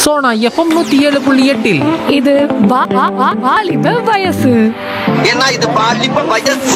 Sona FM நூத்தி ஏழு புள்ளி எட்டில் இது வா- வா- வா- வாலிப வயசு ஏன்னா இது பாலிப்ப வயசு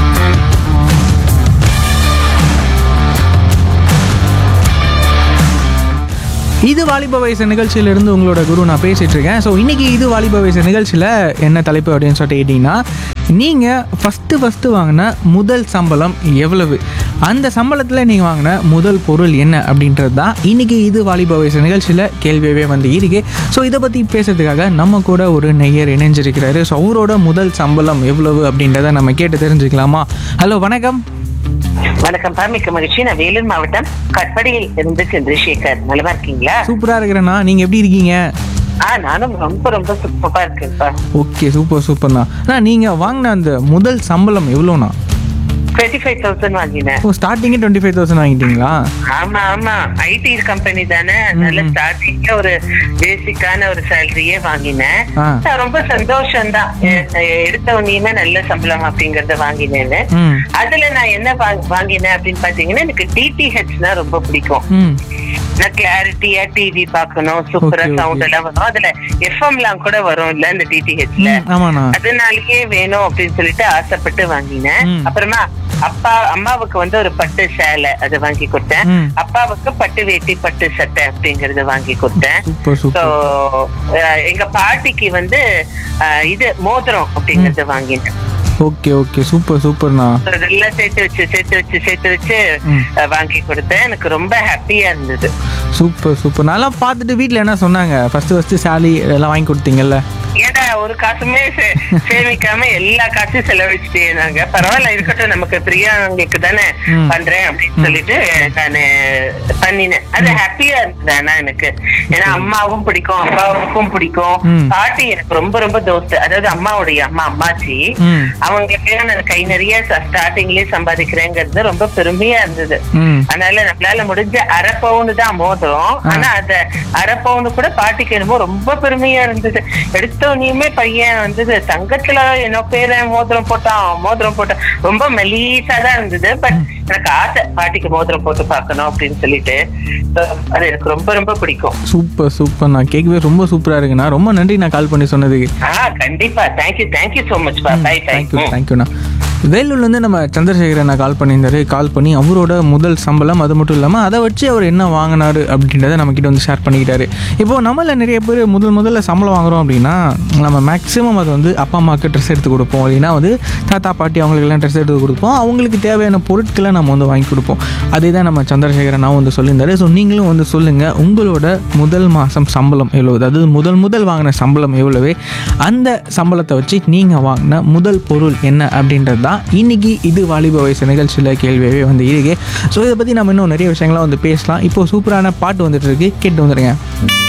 இது வாலிப வயசு நிகழ்ச்சியிலிருந்து உங்களோட குரு நான் பேசிட்டு இருக்கேன் ஸோ இன்னைக்கு இது வாலிப வயசு நிகழ்ச்சியில் என்ன தலைப்பு அப்படின்னு சொல்லிட்டு கேட்டிங்கன்னா நீங்கள் ஃபஸ்ட்டு ஃபஸ்ட்டு வாங்கின முதல் சம்பளம் எவ்வளவு அந்த சம்பளத்தில் நீங்கள் வாங்கின முதல் பொருள் என்ன அப்படின்றது தான் இன்னைக்கு இது வாலிப வயசு நிகழ்ச்சியில் கேள்வியவே வந்து இருக்கு ஸோ இதை பற்றி பேசுறதுக்காக நம்ம கூட ஒரு நெய்யர் இணைஞ்சிருக்கிறாரு ஸோ அவரோட முதல் சம்பளம் எவ்வளவு அப்படின்றத நம்ம கேட்டு தெரிஞ்சுக்கலாமா ஹலோ வணக்கம் வணக்கம் பா மிக்க மகிழ்ச்சி நான் வேலூர் மாவட்டம் கட்படியில் இருந்து சந்திரசேகர் நலமா இருக்கீங்களா சூப்பராக இருக்கிறேண்ணா நீங்கள் எப்படி இருக்கீங்க ஆ நானும் ரொம்ப ரொம்ப சூப்பரா இருக்கேன்ப்பா ஓகே சூப்பர் சூப்பர்ண்ணா அண்ணா நீங்கள் வாங்கின அந்த முதல் சம்பளம் எவ்வளோண்ணா டுவெண்ட்டி ஃபைவ் தௌசண்ட் வாங்கினேன் ஓ ஸ்டார்டிங்கே டுவெண்ட்டி ஃபைவ் தௌசண்ட் வாங்கிட்டீங்களா ஆமா ஆமா ஐடி கம்பெனி தானே நல்ல ஸ்டார்டிங்ல ஒரு பேசிக்கான ஒரு சேலரியே வாங்கினேன் ஆ. நான் ரொம்ப சந்தோஷம் தான் எடுத்த உடனேயுமே நல்ல சம்பளம் அப்படிங்கறத வாங்கினேன்னு ம் அதுல நான் என்ன வா- வாங்கினேன் அப்படின்னு பாத்தீங்கன்னா எனக்கு டிடிஹெச்னா ரொம்ப பிடிக்கும் ம் நான் கிளாரிட்டியா டிவி பார்க்கணும் சூப்பரா Okay, okay. சவுண்ட் எல்லாம் வரும் அதுல எஃப்எம் எல்லாம் கூட வரும் இல்ல இந்த டிடிஹெச்ல ம், ஆமாண்ணா அதனாலயே வேணும் அப்படின்னு சொல்லிட்டு ஆசைப்பட்டு வாங்கினேன் ம். அப்புறமா அப்பா அம்மாவுக்கு வந்து ஒரு பட்டு சேலை அது வாங்கி கொடுத்தேன் ம். அப்பாவுக்கு பட்டு வேட்டி பட்டு சட்டை அப்படிங்கறது வாங்கி கொடுத்தேன் சூப்பர் சோ சூப்பர் எங்க பாட்டிக்கு வந்து அஹ், இது மோதிரம் அப்படிங்கறது வாங்கினேன் ஓகே ஓகே சூப்பர் சூப்பர்ண்ணா So, இதெல்லாம் சேர்த்து வச்சு சேர்த்து வச்சு சேர்த்து வச்சு ம். அஹ், வாங்கி கொடுத்தேன் எனக்கு ரொம்ப ஹாப்பியா இருந்தது சூப்பர் சூப்பர் நல்லா பார்த்துட்டு வீட்டில் என்ன சொன்னாங்க ஃபஸ்ட்டு ஃபஸ்ட்டு சாலி எல்லாம் வாங்கி கொடுத்தீங்கல்ல ஏடா ஒரு காசுமே சே- சேமிக்காம எல்லா காசும் செலவழிச்சுட்டே நாங்க பரவாயில்ல இருக்கட்டும் நமக்கு பிரியாங்களுக்கு தானே ம். பண்றேன் அப்படின்னு சொல்லிட்டு நானு பண்ணினேன் அது ஹாப்பியா இருந்தது ஆனா எனக்கு ஏன்னா அம்மாவும் பிடிக்கும் அப்பாவுக்கும் பிடிக்கும் ம். பாட்டி எனக்கு ரொம்ப ரொம்ப தோஸ்து அதாவது அம்மாவுடைய அம்மா அம்மாச்சி ம் அவங்களுக்கு நான் கை நிறைய ஸ்டார்டிங்லயே சம்பாதிக்கிறேங்கிறது ரொம்ப பெருமையா இருந்தது ம் அதனால நம்மளால முடிஞ்ச அரை பவுன் தான் மோதிரம் ஆனா அத அரை பவுன் கூட பாட்டிக்கு என்னமோ ரொம்ப பெருமையா இருந்தது எடுத்தோனையுமே பையன் வந்து தங்கத்துல என்ன பேர மோதிரம் போட்டான் மோதிரம் போட்டான் ரொம்ப மெலீஸா தான் இருந்தது பட் எனக்கு ஆசை பாட்டிக்கு மோதிரம் போட்டு பார்க்கணும் அப்படின்னு சொல்லிட்டு So, அது எனக்கு ரொம்ப ரொம்ப பிடிக்கும் சூப்பர் சூப்பர்ண்ணா கேட்கவே ரொம்ப சூப்பராக இருக்குண்ணா ரொம்ப நன்றி நான் கால் பண்ணி சொன்னதுக்கு ஆஹ் கண்டிப்பா தேங்க்யூ தேங்க்யூ சோ மச் பா பை தேங்க்யூ பை தேங்க்யூண்ணா வேலூர்லேருந்து நம்ம சந்திரசேகரனை கால் பண்ணியிருந்தாரு கால் பண்ணி அவரோட முதல் சம்பளம் அது மட்டும் இல்லாமல் அதை வச்சு அவர் என்ன வாங்கினாரு அப்படின்றத நம்மக்கிட்ட வந்து ஷேர் பண்ணிக்கிட்டாரு இப்போது நம்மள நிறைய பேர் முதல் முதல்ல சம்பளம் வாங்குறோம் அப்படின்னா நம்ம மேக்ஸிமம் அது வந்து அப்பா அம்மாவுக்கு ட்ரெஸ் எடுத்து கொடுப்போம் இல்லைன்னா வந்து தாத்தா பாட்டி அவங்களுக்கெல்லாம் ட்ரெஸ் எடுத்து கொடுப்போம் அவங்களுக்கு தேவையான பொருட்களை நம்ம வந்து வாங்கி கொடுப்போம் அதே தான் நம்ம சந்திரசேகரனாவும் வந்து சொல்லியிருந்தாரு ஸோ நீங்களும் வந்து சொல்லுங்கள் உங்களோட முதல் மாதம் சம்பளம் எவ்வளவு அதாவது முதல் முதல் வாங்கின சம்பளம் எவ்வளவு அந்த சம்பளத்தை வச்சு நீங்கள் வாங்கின முதல் பொருள் என்ன அப்படின்றது தான் இன்னைக்கு இது வாலிப வயசு நிகழ்ச்சியில் கேள்வியாகவே வந்து இருக்கு ஸோ இதை பற்றி நம்ம இன்னும் நிறைய விஷயங்கள்லாம் வந்து பேசலாம் இப்போ சூப்பரான பாட்டு வந்துட்டு இருக்கு கேட்டு வந்துடுங்க